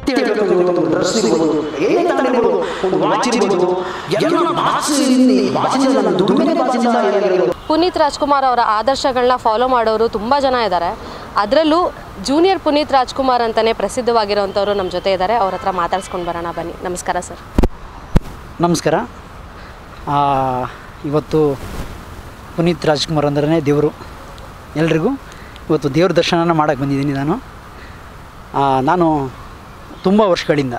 ಸತ್ಯ ಹೇಳ್ಬೇಕು ಒಂದು ಡ್ರೆಸ್ ಇರ್ಬೋದು ಏನೇ ತಗೊಂಡಿರ್ಬೋದು ಒಂದು ವಾಚ್ ಇರ್ಬೋದು ಎಲ್ಲ ಭಾಷೆಯಿಂದ ಭಾಷೆಯಿಂದ ನನ್ನ ದುಡಿಮೆ ಭಾಷೆಯಿಂದ ಏನಾಗಿರೋದು ಪುನೀತ್ ರಾಜ್ಕುಮಾರ್ ಅವರ ಆದರ್ಶಗಳನ್ನ ಫಾಲೋ ಮಾಡೋರು ತುಂಬ ಜನ ಇದ್ದಾರೆ ಅದರಲ್ಲೂ ಜೂನಿಯರ್ ಪುನೀತ್ ರಾಜ್ಕುಮಾರ್ ಅಂತಲೇ ಪ್ರಸಿದ್ಧವಾಗಿರೋಂಥವ್ರು ನಮ್ಮ ಜೊತೆ ಇದ್ದಾರೆ ಅವ್ರ ಹತ್ರ ಮಾತಾಡ್ಸ್ಕೊಂಡು ಬರೋಣ ಬನ್ನಿ ನಮಸ್ಕಾರ ಸರ್ ನಮಸ್ಕಾರ ಆ, ಇವತ್ತು ಪುನೀತ್ ರಾಜ್ಕುಮಾರ್ ಅಂದ್ರೆ ದೇವರು ಎಲ್ರಿಗೂ ಇವತ್ತು ದೇವ್ರ ದರ್ಶನನ ಮಾಡೋಕ್ಕೆ ಬಂದಿದ್ದೀನಿ ನಾನು ಆ, ನಾನು ತುಂಬ ವರ್ಷಗಳಿಂದ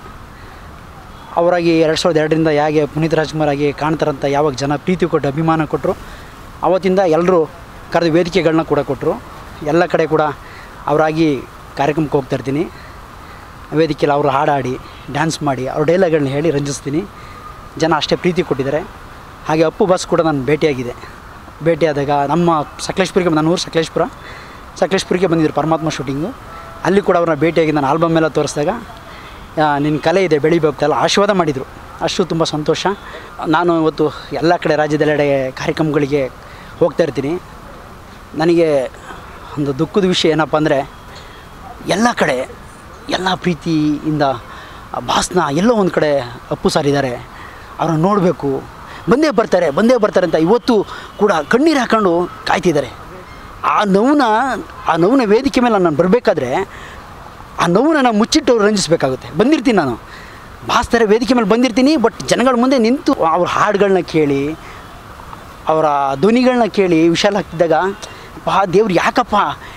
ಅವರಾಗಿ ಎರಡು ಸಾವಿರದ ಎರಡರಿಂದ ಹೇಗೆ ಪುನೀತ್ ರಾಜ್ಕುಮಾರ್ ಆಗಿ ಕಾಣ್ತಾರಂತ ಯಾವಾಗ ಜನ ಪ್ರೀತಿ ಕೊಟ್ಟು ಅಭಿಮಾನ ಕೊಟ್ಟರು ಅವತ್ತಿಂದ ಎಲ್ಲರೂ ಕರೆದು ವೇದಿಕೆಗಳನ್ನ ಕೂಡ ಕೊಟ್ಟರು ಎಲ್ಲ ಕಡೆ ಕೂಡ ಅವರಾಗಿ ಕಾರ್ಯಕ್ರಮಕ್ಕೆ ಹೋಗ್ತಾ ಇರ್ತೀನಿ ವೇದಿಕೆಯಲ್ಲಿ ಅವರು ಹಾಡಾಡಿ ಡ್ಯಾನ್ಸ್ ಮಾಡಿ ಅವ್ರ ಡೈಲಾಗ್ಗಳನ್ನ ಹೇಳಿ ರಂಜಿಸ್ತೀನಿ ಜನ ಅಷ್ಟೇ ಪ್ರೀತಿ ಕೊಟ್ಟಿದ್ದಾರೆ ಹಾಗೆ ಅಪ್ಪು ಬಸ್ ಕೂಡ ನಾನು ಭೇಟಿಯಾಗಿದೆ ಭೇಟಿಯಾದಾಗ ನಮ್ಮ ಸಕಲೇಶ್ಪುರಿಗೆ ನನ್ನ ಊರು ಸಕಲೇಶ್ಪುರ ಸಕಲೇಶ್ಪುರಿಗೆ ಬಂದಿದ್ರು ಪರಮಾತ್ಮ ಶೂಟಿಂಗು ಅಲ್ಲಿ ಕೂಡ ಅವ್ರನ್ನ ಭೇಟಿಯಾಗಿ ನಾನು ಆಲ್ಬಮ್ ಎಲ್ಲ ತೋರಿಸಿದಾಗ ನಿನ್ನ ಕಲೆ ಇದೆ ಬೆಳಿಬೇಕು ಎಲ್ಲ ಆಶೀರ್ವಾದ ಮಾಡಿದರು ಅಷ್ಟು ತುಂಬ ಸಂತೋಷ ನಾನು ಇವತ್ತು ಎಲ್ಲ ಕಡೆ ರಾಜ್ಯದೆಲ್ಲೆಡೆ ಕಾರ್ಯಕ್ರಮಗಳಿಗೆ ಹೋಗ್ತಾ ಇರ್ತೀನಿ ನನಗೆ ಒಂದು ದುಃಖದ ವಿಷಯ ಏನಪ್ಪ ಅಂದರೆ ಎಲ್ಲ ಕಡೆ ಎಲ್ಲ ಪ್ರೀತಿಯಿಂದ ಆ ಭಾಸ್ನ ಎಲ್ಲೋ ಒಂದು ಕಡೆ ಅಪ್ಪು ಸರ್ ಇದ್ದಾರೆ ಅವ್ರನ್ನ ನೋಡಬೇಕು ಬಂದೇ ಬರ್ತಾರೆ ಬಂದೇ ಬರ್ತಾರೆ ಅಂತ ಇವತ್ತು ಕೂಡ ಕಣ್ಣೀರು ಹಾಕೊಂಡು ಕಾಯ್ತಿದ್ದಾರೆ ಆ ನೋವನ್ನ ಆ ನೋವಿನ ವೇದಿಕೆ ಮೇಲೆ ನಾನು ಬರಬೇಕಾದ್ರೆ ಆ ನೋವನ್ನ ನಾನು ಮುಚ್ಚಿಟ್ಟು ರಂಜಿಸ್ಬೇಕಾಗುತ್ತೆ ಬಂದಿರ್ತೀನಿ ನಾನು ಭಾಸ್ತಾರೆ ವೇದಿಕೆ ಮೇಲೆ ಬಂದಿರ್ತೀನಿ ಬಟ್ ಜನಗಳ ಮುಂದೆ ನಿಂತು ಅವ್ರ ಹಾಡುಗಳನ್ನ ಕೇಳಿ ಅವರ ಧ್ವನಿಗಳನ್ನ ಕೇಳಿ ವಿಶಾಲ ಆಗ್ತಿದ್ದಾಗ ಪಾ ದೇವ್ರು ಯಾಕಪ್ಪ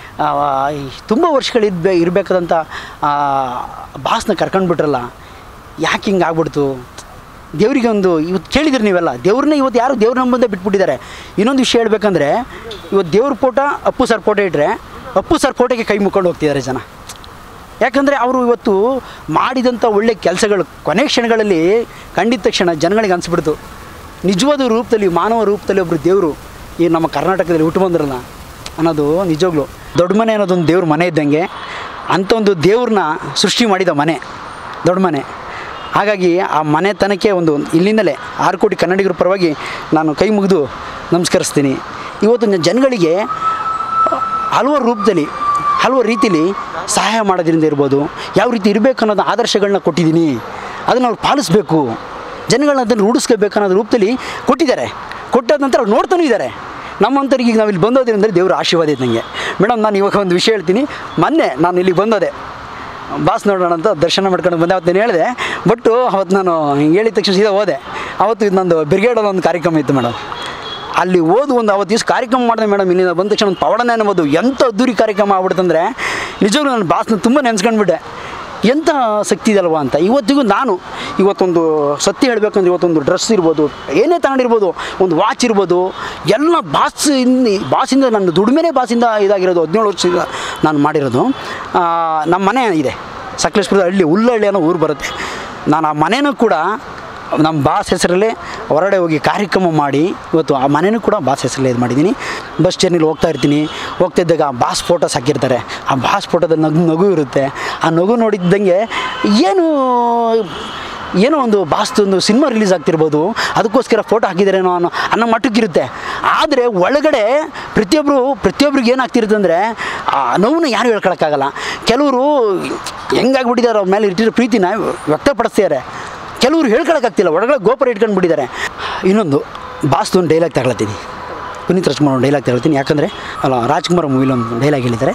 ತುಂಬ ವರ್ಷಗಳಿದ್ಬೇ ಇರಬೇಕಾದಂಥ ಭಾಸ್ನ ಕರ್ಕೊಂಡ್ಬಿಟ್ರಲ್ಲ ಯಾಕೆ ಹಿಂಗೆ ಆಗ್ಬಿಡ್ತು ದೇವರಿಗೆ ಒಂದು ಇವತ್ತು ಕೇಳಿದ್ರಿ ನೀವೆಲ್ಲ ದೇವ್ರನ್ನ ಇವತ್ತು ಯಾರು ದೇವ್ರ ನಮ್ಮ ಮುಂದೆ ಬಿಟ್ಬಿಟ್ಟಿದ್ದಾರೆ ಇನ್ನೊಂದು ವಿಷಯ ಹೇಳ್ಬೇಕಂದ್ರೆ ಇವತ್ತು ದೇವ್ರ ಫೋಟೋ ಅಪ್ಪು ಸರ್ ಫೋಟೋ ಇಟ್ಟರೆ ಅಪ್ಪು ಸರ್ ಫೋಟೋಗೆ ಕೈ ಮುಕ್ಕೊಂಡು ಹೋಗ್ತಿದ್ದಾರೆ ಜನ ಯಾಕಂದರೆ ಅವರು ಇವತ್ತು ಮಾಡಿದಂಥ ಒಳ್ಳೆ ಕೆಲಸಗಳು ಕೊನೆ ಕ್ಷಣಗಳಲ್ಲಿ ಕಂಡಿದ ತಕ್ಷಣ ಜನಗಳಿಗೆ ಅನಿಸ್ಬಿಡ್ತು ನಿಜವಾದ ರೂಪದಲ್ಲಿ ಮಾನವ ರೂಪದಲ್ಲಿ ಒಬ್ಬರು ದೇವರು ಈ ನಮ್ಮ ಕರ್ನಾಟಕದಲ್ಲಿ ಹುಟ್ಟು ಬಂದ್ರಲ್ಲ ಅನ್ನೋದು ನಿಜವಾಗ್ಲು ದೊಡ್ಡ ಮನೆ ಅನ್ನೋದೊಂದು ದೇವ್ರ ಮನೆ ಇದ್ದಂಗೆ ಅಂಥ ಒಂದು ದೇವ್ರನ್ನ ಸೃಷ್ಟಿ ಮಾಡಿದ ಮನೆ ದೊಡ್ಡ ಮನೆ ಹಾಗಾಗಿ ಆ ಮನೆತನಕ್ಕೆ ಒಂದು ಇಲ್ಲಿಂದಲೇ ಆರು ಕೋಟಿ ಕನ್ನಡಿಗರ ಪರವಾಗಿ ನಾನು ಕೈ ಮುಗಿದು ನಮಸ್ಕರಿಸ್ತೀನಿ ಇವತ್ತು ನ- ಜನಗಳಿಗೆ ಹಲವಾರು ರೂಪದಲ್ಲಿ ಹಲವಾರು ರೀತಿಲಿ ಸಹಾಯ ಮಾಡೋದ್ರಿಂದ ಇರ್ಬೋದು ಯಾವ ರೀತಿ ಇರಬೇಕು ಅನ್ನೋದು ಆದರ್ಶಗಳನ್ನ ಕೊಟ್ಟಿದ್ದೀನಿ ಅದನ್ನು ಅವ್ರು ಪಾಲಿಸ್ಬೇಕು ಜನಗಳನ್ನ ಅದನ್ನು ರೂಢಿಸ್ಕೋಬೇಕು ಅನ್ನೋದು ರೂಪದಲ್ಲಿ ಕೊಟ್ಟಿದ್ದಾರೆ ಕೊಟ್ಟಾದ ನಂತರ ಅವ್ರು ನೋಡ್ತಾನೂ ಇದ್ದಾರೆ ನಮ್ಮಂಥವ್ರಿಗೆ ಈಗ ನಾವು ಇಲ್ಲಿ ಬಂದೋದ್ರಿಂದ ದೇವ್ರ ಆಶೀರ್ವಾದ ಇದೆ ನನಗೆ ಮೇಡಮ್ ನಾನು ಇವಾಗ ಒಂದು ವಿಷಯ ಹೇಳ್ತೀನಿ ಮೊನ್ನೆ ನಾನು ಇಲ್ಲಿಗೆ ಬಂದೋದೆ ಬಾಸ್ ನೋಡೋಣ ಅಂತ ದರ್ಶನ ಮಾಡ್ಕೊಂಡು ಬಂದೆ ಅವತ್ತು ನಾನು ಹೇಳಿದೆ ಬಟ್ಟು ಅವತ್ತು ನಾನು ಹಿಂಗೆ ಹೇಳಿದ ತಕ್ಷಣ ಸೀದಾ ಹೋದೆ ಅವತ್ತು ಇದು ನಂದು ಬ್ರಿಗೇಡ್ ಒಂದು ಕಾರ್ಯಕ್ರಮ ಇತ್ತು ಮೇಡಮ್ ಅಲ್ಲಿ ಓದು ಒಂದು ಅವತ್ತು ದಿವಸ ಕಾರ್ಯಕ್ರಮ ಮಾಡಿದೆ ಮೇಡಮ್ ಇಲ್ಲಿಂದ ಬಂದ ತಕ್ಷಣ ಒಂದು ಪವಡನೆ ಅನ್ನಬೋದು ಎಂಥ ಅದ್ದೂರಿ ಕಾರ್ಯಕ್ರಮ ಆಗ್ಬಿಡ್ತಂದ್ರೆ ನಿಜವಾಗ್ಲೂ ನಾನು ಬಾಸ್ನ ತುಂಬ ನೆನೆಸ್ಕೊಂಡ್ಬಿಟ್ಟೆ ಎಂಥ ಶಕ್ತಿ ಇದಲ್ವಾ ಅಂತ ಇವತ್ತಿಗೂ ನಾನು ಇವತ್ತೊಂದು ಸತ್ಯ ಹೇಳಬೇಕಂದ್ರೆ ಇವತ್ತೊಂದು ಡ್ರೆಸ್ ಇರ್ಬೋದು ಏನೇ ತಗೊಂಡಿರ್ಬೋದು ಒಂದು ವಾಚ್ ಇರ್ಬೋದು ಎಲ್ಲ ಬಾಸ್ ಇನ್ನು ಬಾಸಿಂದ ನನ್ನ ದುಡಿಮೆನೇ ಬಾಸಿಂದ ಇದಾಗಿರೋದು ಹದಿನೇಳು ವರ್ಷದಿಂದ ನಾನು ಮಾಡಿರೋದು ಆ, ನಮ್ಮ ಮನೆ ಇದೆ ಸಕಲೇಶ್ಪುರದ ಹಳ್ಳಿ ಹುಲ್ಲಹಳ್ಳಿ ಅನ್ನೋ ಊರು ಬರುತ್ತೆ ನಾನು ಆ ಮನೆನೂ ಕೂಡ ನಮ್ಮ ಬಾಸ್ ಹೆಸರಲ್ಲೇ ಹೊರಗಡೆ ಹೋಗಿ ಕಾರ್ಯಕ್ರಮ ಮಾಡಿ ಇವತ್ತು ಆ ಮನೆಯೂ ಕೂಡ ಬಾಸ್ ಹೆಸರಲ್ಲೇ ಇದು ಮಾಡಿದ್ದೀನಿ ಬಸ್ ಜರ್ನಿಲಿ ಹೋಗ್ತಾ ಇರ್ತೀನಿ ಹೋಗ್ತಾ ಇದ್ದಾಗ ಆ ಬಾಸ್ ಫೋಟೋಸ್ ಹಾಕಿರ್ತಾರೆ ಆ ಬಾಸ್ ಫೋಟೋದಲ್ಲಿ ನಗು ನಗು ಇರುತ್ತೆ ಆ ನಗು ನೋಡಿದ್ದಂಗೆ ಏನು ಏನೋ ಒಂದು ಬಾಸ್ತೊಂದು ಸಿನಿಮಾ ರಿಲೀಸ್ ಆಗ್ತಿರ್ಬೋದು ಅದಕ್ಕೋಸ್ಕರ ಫೋಟೋ ಹಾಕಿದಾರೇನೋ ಅನ್ನೋ ಅನ್ನೋ ಮಟ್ಟಕ್ಕಿರುತ್ತೆ ಆದರೆ ಒಳಗಡೆ ಪ್ರತಿಯೊಬ್ಬರು ಪ್ರತಿಯೊಬ್ರಿಗೆ ಏನಾಗ್ತಿರುತ್ತೆ ಅಂದರೆ ಆ ನೋವನ್ನ ಯಾರು ಹೇಳ್ಕೊಳಕ್ಕಾಗಲ್ಲ ಕೆಲವರು ಹೆಂಗಾಗ್ಬಿಟ್ಟಿದ್ದಾರೆ ಅವ್ರ ಮೇಲೆ ಇಟ್ಟಿರೋ ಪ್ರೀತಿನ ವ್ಯಕ್ತಪಡಿಸ್ತಿದ್ದಾರೆ ಕೆಲವರು ಹೇಳ್ಕೊಳಕ್ಕಾಗ್ತಿಲ್ಲ ಒಳಗಡೆ ಗೋಪುರ ಇಟ್ಕೊಂಡು ಬಿಟ್ಟಿದ್ದಾರೆ ಇನ್ನೊಂದು ಬಾಸ್ದು ಒಂದು ಡೈಲಾಗ್ ತಗೊಳ್ತೀನಿ ಪುನೀತ್ ರಾಜ್ಕುಮಾರ್ ಒಂದು ಡೈಲಾಗ್ ತಗೊಳ್ತೀನಿ ಯಾಕಂದರೆ ಅಲ್ಲ ರಾಜ್ಕುಮಾರ್ ಮೂವಿಲಿ ಒಂದು ಡೈಲಾಗ್ ಹೇಳಿದ್ದಾರೆ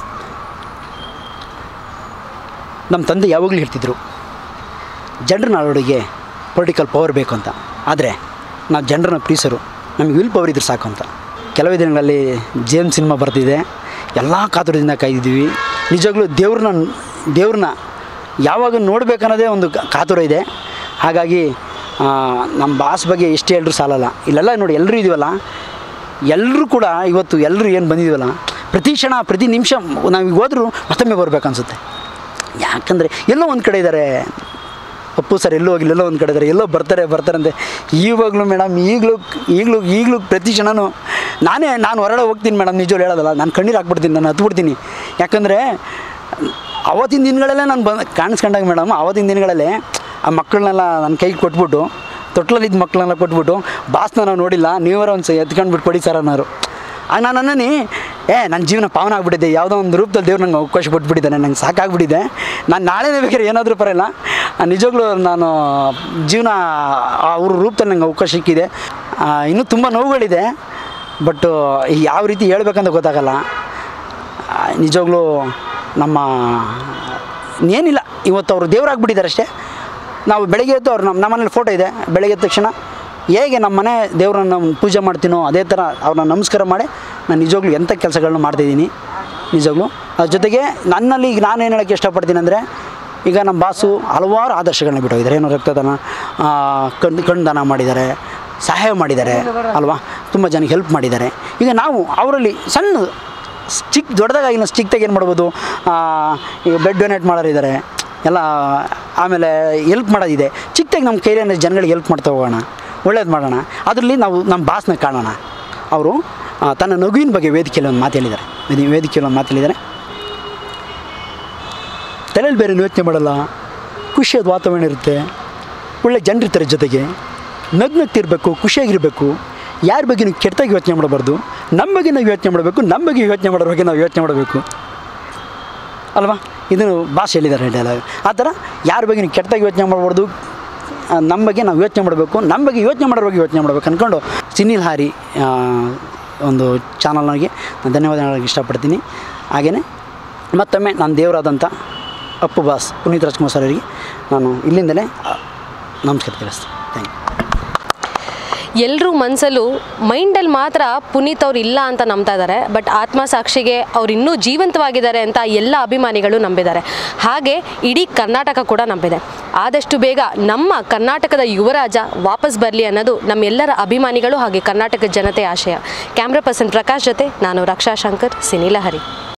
ನಮ್ಮ ತಂದೆ ಯಾವಾಗಲೂ ಹೇಳ್ತಿದ್ರು ಜನರ ನಾಡೋಡಿಗೆ ಪೊಲಿಟಿಕಲ್ ಪವರ್ ಬೇಕು ಅಂತ ಆದರೆ ನಾವು ಜನರನ್ನ ಪ್ರೀಸರು ನಮಗೆ ವಿಲ್ ಪವರ್ ಇದ್ರೆ ಸಾಕು ಅಂತ ಕೆಲವೇ ದಿನಗಳಲ್ಲಿ ಜೇಮ್ಸ್ ಸಿನಿಮಾ ಬರ್ತಿದೆ ಎಲ್ಲ ಕಾತುರದಿಂದ ಕಾಯ್ದಿದ್ದೀವಿ ನಿಜವಾಗ್ಲೂ ದೇವ್ರನ್ನ ದೇವ್ರನ್ನ ಯಾವಾಗ ನೋಡ್ಬೇಕನ್ನೋದೇ ಒಂದು ಕಾ- ಕಾತುರ ಇದೆ ಹಾಗಾಗಿ ಆ, ನಮ್ಮ ಬಾಸ್ ಬಗ್ಗೆ ಎಷ್ಟು ಹೇಳಿದ್ರು ಸಾಲಲ್ಲ ಇಲ್ಲೆಲ್ಲ ನೋಡಿ ಎಲ್ಲರೂ ಇದೀವಲ್ಲ ಎಲ್ಲರೂ ಕೂಡ ಇವತ್ತು ಎಲ್ಲರೂ ಏನು ಬಂದಿದ್ದೀವಲ್ಲ ಪ್ರತಿ ಕ್ಷಣ ಪ್ರತಿ ನಿಮಿಷ ನಾವು ಈಗ ಹೋದ್ರೂ ಮತ್ತೊಮ್ಮೆ ಬರ್ಬೇಕು ಅನ್ಸುತ್ತೆ ಯಾಕಂದರೆ ಎಲ್ಲೋ ಒಂದು ಕಡೆ ಇದ್ದಾರೆ ಅಪ್ಪು ಸರ್ ಎಲ್ಲೋ ಹೋಗಿಲ್ಲ ಎಲ್ಲೋ ಒಂದು ಕಡೆ ಇದ್ದಾರೆ ಎಲ್ಲೋ ಬರ್ತಾರೆ ಬರ್ತಾರೆ ಅಂತೆ ಇವಾಗಲೂ ಮೇಡಮ್ ಈಗಲೂ ಈಗಲೂ ಈಗಲೂ ಪ್ರತಿ ಕ್ಷಣನೂ ನಾನೇ ನಾನು ಹೊರಗಡೆ ಹೋಗ್ತೀನಿ ಮೇಡಮ್ ನಿಜವಾಗ್ಲೂ ಹೇಳೋದಲ್ಲ ನಾನು ಕಣ್ಣೀರು ಹಾಕ್ಬಿಡ್ತೀನಿ ನಾನು ಹತ್ಬಿಡ್ತೀನಿ ಯಾಕಂದರೆ ಅವತ್ತಿನ ದಿನಗಳಲ್ಲೇ ನಾನು ಬಂದು ಕಾಣಿಸ್ಕೊಂಡಾಗ ಮೇಡಮ್ ಅವತ್ತಿನ ದಿನಗಳಲ್ಲೇ ಆ ಮಕ್ಕಳನ್ನೆಲ್ಲ ನನ್ನ ಕೈಗೆ ಕೊಟ್ಬಿಟ್ಟು ತೊಟ್ಲಲ್ಲಿದ್ದ ಮಕ್ಕಳನ್ನೆಲ್ಲ ಕೊಟ್ಬಿಟ್ಟು ಬಾಸ್ನ ನಾವು ನೋಡಿಲ್ಲ ನೀವರ ಒಂದು ಎತ್ಕೊಂಡ್ಬಿಟ್ಟು ಕೊಡಿ ಸರ್ ಅನ್ನೋರು ಆಗ ನಾನು ಅನ್ನನಿ ಏ ನನ್ನ ಜೀವನ ಪಾವನ ಆಗ್ಬಿಟ್ಟಿದೆ ಯಾವುದೋ ಒಂದು ರೂಪದಲ್ಲಿ ದೇವ್ರು ನಂಗೆ ಅವಕಾಶ ಕೊಟ್ಬಿಟ್ಟಿದ್ದಾನೆ ನಂಗೆ ಸಾಕಾಗ್ಬಿಟ್ಟಿದೆ ನಾನು ನಾಳೆನೇ ಬೇಕಾದ್ರೆ ಏನಾದರೂ ಪರಲ್ಲ ನಿಜವಾಗ್ಲೂ ನಾನು ಜೀವನ ಅವ್ರ ರೂಪದಲ್ಲಿ ನಂಗೆ ಅವಕಾಶ ಸಿಕ್ಕಿದೆ ಆ, ಇನ್ನೂ ತುಂಬ ನೋವುಗಳಿದೆ ಬಟ್ಟು ಯಾವ ರೀತಿ ಹೇಳ್ಬೇಕಂತ ಗೊತ್ತಾಗಲ್ಲ ಆ, ನಿಜವಾಗ್ಲೂ ನಮ್ಮ ಏನಿಲ್ಲ ಇವತ್ತು ಅವರು ದೇವರಾಗ್ಬಿಟ್ಟಿದ್ದಾರೆ ಅಷ್ಟೇ ನಾವು ಬೆಳಗ್ಗೆ ಎದ್ದು ಅವ್ರು ನಮ್ಮ ನಮ್ಮನೇಲಿ ಫೋಟೋ ಇದೆ ಬೆಳಗ್ಗೆ ಎದ್ದ ತಕ್ಷಣ ಹೇಗೆ ನಮ್ಮ ಮನೆ ದೇವ್ರನ್ನ ಪೂಜೆ ಮಾಡ್ತೀನೋ ಅದೇ ಥರ ಅವ್ರನ್ನ ನಮಸ್ಕಾರ ಮಾಡಿ ನಾನು ನಿಜವಾಗ್ಲೂ ಎಂಥ ಕೆಲಸಗಳನ್ನ ಮಾಡ್ತಾಯಿದ್ದೀನಿ ನಿಜವಾಗ್ಲೂ ಅದ್ರ ಜೊತೆಗೆ ನನ್ನಲ್ಲಿ ಈಗ ನಾನೇನು ಹೇಳೋಕ್ಕೆ ಇಷ್ಟಪಡ್ತೀನಿ ಅಂದರೆ ಈಗ ನಮ್ಮ ಬಾಸು ಹಲವಾರು ಆದರ್ಶಗಳನ್ನ ಬಿಟ್ಟೋಗಿದ್ದಾರೆ ಏನೋ ರಕ್ತದಾನ ಆ, ಕಣ್ಣು ಕಣ್ಣು ದಾನ ಮಾಡಿದ್ದಾರೆ ಸಹಾಯ ಮಾಡಿದ್ದಾರೆ ಅಲ್ವಾ ತುಂಬ ಜನಕ್ಕೆ ಹೆಲ್ಪ್ ಮಾಡಿದ್ದಾರೆ ಈಗ ನಾವು ಅವರಲ್ಲಿ ಸಣ್ಣ ಚಿಕ್ಕ ದೊಡ್ಡದಾಗಿಲ್ಲ ಚಿಕ್ಕದಾಗಿ ಏನು ಮಾಡ್ಬೋದು ಆ, ಈಗ ಬ್ಲಡ್ ಡೊನೇಟ್ ಮಾಡೋರಿದ್ದಾರೆ ಎಲ್ಲ ಆಮೇಲೆ ಹೆಲ್ಪ್ ಮಾಡೋದಿದೆ ಚಿಕ್ಕದಾಗಿ ನಮ್ಮ ಕೈಲಿ ಜನಗಳಿಗೆ ಹೆಲ್ಪ್ ಮಾಡ್ತಾ ಹೋಗೋಣ ಒಳ್ಳೇದು ಮಾಡೋಣ ಅದರಲ್ಲಿ ನಾವು ನಮ್ಮ ಬಾಸ್ನ ಕಾಣೋಣ ಅವರು ಆ, ತನ್ನ ನಗುವಿನ ಬಗ್ಗೆ ವೇದಿಕೆಯಲ್ಲಿ ಒಂದು ಮಾತು ಹೇಳಿದ್ದಾರೆ ವೇದಿ- ವೇದಿಕೆಯಲ್ಲಿ ಒಂದು ಮಾತು ಹೇಳಿದ್ದಾರೆ ತಲೆಯಲ್ಲಿ ಬೇರೆ ಯೋಚನೆ ಮಾಡಲ್ಲ ಖುಷಿಯಾದ ವಾತಾವರಣ ಇರುತ್ತೆ ಒಳ್ಳೆ ಜನರಿರ್ತಾರೆ ಜೊತೆಗೆ ನಗ್ನಗ್ತಿರ್ಬೇಕು ಖುಷಿಯಾಗಿರಬೇಕು ಯಾರ ಬಗ್ಗೆ ನೀವು ಕೆಟ್ಟದಾಗಿ ಯೋಚನೆ ಮಾಡಬಾರ್ದು ನಮ್ಮ ಬಗ್ಗೆ ನಾವು ಯೋಚನೆ ಮಾಡಬೇಕು ನಮ್ಮ ಬಗ್ಗೆ ಯೋಚನೆ ಮಾಡೋ ಬಗ್ಗೆ ನಾವು ಯೋಚನೆ ಮಾಡಬೇಕು ಅಲ್ವಾ ಇದನ್ನು ಭಾಷೆ ಹೇಳಿದ್ದಾರೆ ಡೈಲಾಗ್ ಆ ಥರ ಯಾರ ಬಗ್ಗೆ ನೀವು ಕೆಟ್ಟದಾಗಿ ಯೋಚನೆ ಮಾಡಬಾರ್ದು ಆ, ನಮ್ಮ ಬಗ್ಗೆ ನಾವು ಯೋಚನೆ ಮಾಡಬೇಕು ನಮ್ಮ ಬಗ್ಗೆ ಯೋಚನೆ ಮಾಡೋ ಬಗ್ಗೆ ಯೋಚನೆ ಮಾಡಬೇಕು ಅಂದ್ಕೊಂಡು ಸಿನಿಲ್ ಹಾರಿ ಆ, ಒಂದು ಚಾನಲ್ನಾಗೆ ನಾನು ಧನ್ಯವಾದ ಹೇಳೋಕ್ಕೆ ಇಷ್ಟಪಡ್ತೀನಿ ಹಾಗೆಯೇ ಮತ್ತೊಮ್ಮೆ ನಾನು ದೇವರಾದಂಥ ಅಪ್ಪು ಬಾಸ್ ಪುನೀತ್ ರಾಜ್ಕುಮಾರ್ ಸರ್ ಅವರಿಗೆ ನಾನು ಇಲ್ಲಿಂದಲೇ ಆ, ನಮಸ್ಕಾರ ತಿಳಿಸ್ತೀನಿ ಥ್ಯಾಂಕ್ ಯು ಎಲ್ಲರೂ ಮನಸ್ಸಲ್ಲೂ ಮೈಂಡಲ್ಲಿ ಮಾತ್ರ ಪುನೀತ್ ಅವ್ರು ಇಲ್ಲ ಅಂತ ನಂಬ್ತಾ ಇದ್ದಾರೆ ಬಟ್ ಆತ್ಮಸಾಕ್ಷಿಗೆ ಅವ್ರು ಇನ್ನೂ ಜೀವಂತವಾಗಿದ್ದಾರೆ ಅಂತ ಎಲ್ಲ ಅಭಿಮಾನಿಗಳು ನಂಬಿದ್ದಾರೆ ಹಾಗೆ ಇಡೀ ಕರ್ನಾಟಕ ಕೂಡ ನಂಬಿದೆ ಆದಷ್ಟು ಬೇಗ ನಮ್ಮ ಕರ್ನಾಟಕದ ಯುವರಾಜ ವಾಪಸ್ ಬರಲಿ ಅನ್ನೋದು ನಮ್ಮೆಲ್ಲರ ಅಭಿಮಾನಿಗಳು ಹಾಗೆ ಕರ್ನಾಟಕದ ಜನತೆ ಆಶಯ ಕ್ಯಾಮ್ರಾ ಪರ್ಸನ್ ಪ್ರಕಾಶ್ ಜೊತೆ ನಾನು ರಕ್ಷಾ ಶಂಕರ್ ಸಿನಿಲಹರಿ